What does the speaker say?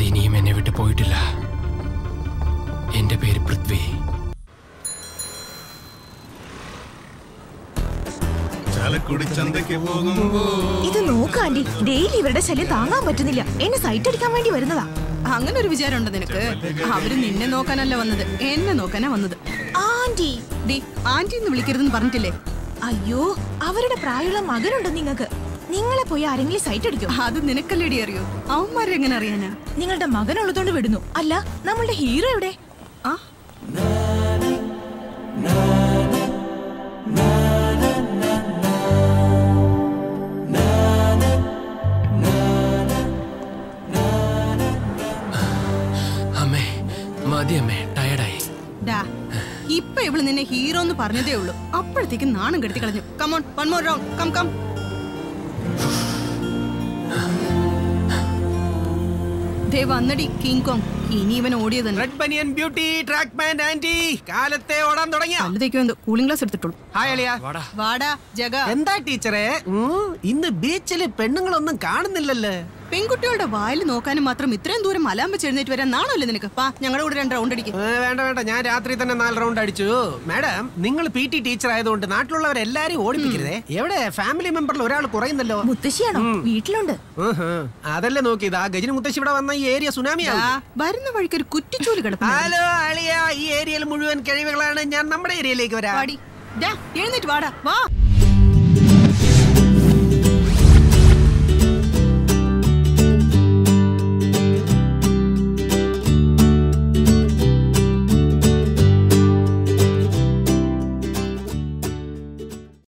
അത് ഇനിയും എന്നെ വിട്ടു പോയിട്ടില്ല എന്റെ പേര് പൃഥ്വി ചാലക്കുടി ചന്തയ്ക്ക് പോകുമ്പോ ഇത് നോക്ക് ആന്റി ഡെയിലി ഇവരുടെ ശല്യം താങ്ങാൻ പറ്റുന്നില്ല എന്നെ സൈറ്റ് അടിക്കാൻ വേണ്ടി വരുന്നതാ അങ്ങനെ ഒരു വിചാരമുണ്ട് നിനക്ക് അവര് നിന്നെ നോക്കാനല്ല വന്നത് എന്നെ നോക്കാനാ വന്നത് ആന്റി ഡി ആന്റി എന്ന് വിളിക്കരുതെന്ന് പറഞ്ഞിട്ടില്ലേ അയ്യോ അവരുടെ പ്രായമുള്ള മകനുണ്ട് നിങ്ങൾക്ക് നിങ്ങളെ പോയി ആരെങ്കിലും സൈറ്റ് അടിക്കും അത് നിനക്കല്ലേടി അറിയൂ അവന്മാരെങ്ങനെ അറിയാനാ നിങ്ങളുടെ മകനുള്ളതുകൊണ്ട് വിടുന്നു അല്ല നമ്മളുടെ ഹീറോ എവിടെ ആ അമ്മേ മതി അമ്മേ ടയർഡായി ഡാ ഇപ്പൊ ഇവള് നിന്നെ ഹീറോ എന്ന് പറഞ്ഞതേ ഉള്ളൂ അപ്പോഴത്തേക്ക് നാണം കെടുത്തി കളഞ്ഞു come on one more round come come ദേ വന്നടി കിങ് കോങ് ഇനി ഇവൻ ഓടിയത് തന്നെ red banian beauty track pant aunty കാലത്തെ ഓടാൻ തുടങ്ങിയ പല്ലതേക്ക് വന്ന് കൂളിംഗ് ഗ്ലാസ് എടുത്തിട്ടുള്ളൂ ഹായ് അളിയ വാടാ ജഗ എന്താ ടീച്ചറെ ഉം, ഇന്ന് ബീച്ചില് പെണ്ണുങ്ങളൊന്നും കാണുന്നില്ലല്ലേ പെൺകുട്ടികളുടെ വായിൽ നോക്കാനും മാത്രം ഇത്രയും ദൂരം മലാൻ വെച്ച് എഴുന്നേറ്റ് വരാൻ നാണല്ലേ നിനക്ക് പാ ഞങ്ങളുടെ കൂടെ രണ്ട് റൗണ്ട് അടിക്കും ഏ, വേണ്ട വേണ്ട ഞാൻ രാത്രി തന്നെ നാല് റൗണ്ട് അടിച്ചു മാഡം നിങ്ങൾ പി ടി ടീച്ചർ ആയതുകൊണ്ട് നാട്ടിലുള്ളവരെല്ലാരും ഓടിപ്പിക്കരുതേ എവിടെ ഫാമിലി മെമ്പറിൽ ഒരാൾ കുറയുന്നല്ലോ മുത്തശ്ശിയാണോ വീട്ടിലുണ്ട് ഉഹ്. അതല്ലേ നോക്കിയത് ആ ഗജനി മുത്തശ്ശി ഇവിടെ വന്ന ഈ ഏരിയ സുനാമിയാണ് വരുന്ന വഴിക്ക് ഒരു കുറ്റിച്ചൂല് കിടപ്പുണ്ട് ഹലോ അളിയ ഈ ഏരിയയിൽ മുഴുവൻ കഴിവുകളാണ് ഞാൻ നമ്മുടെ ഏരിയയിലേക്ക് വരാം വാടി ഡാ, എഴുന്നേറ്റ് വാടാ വാ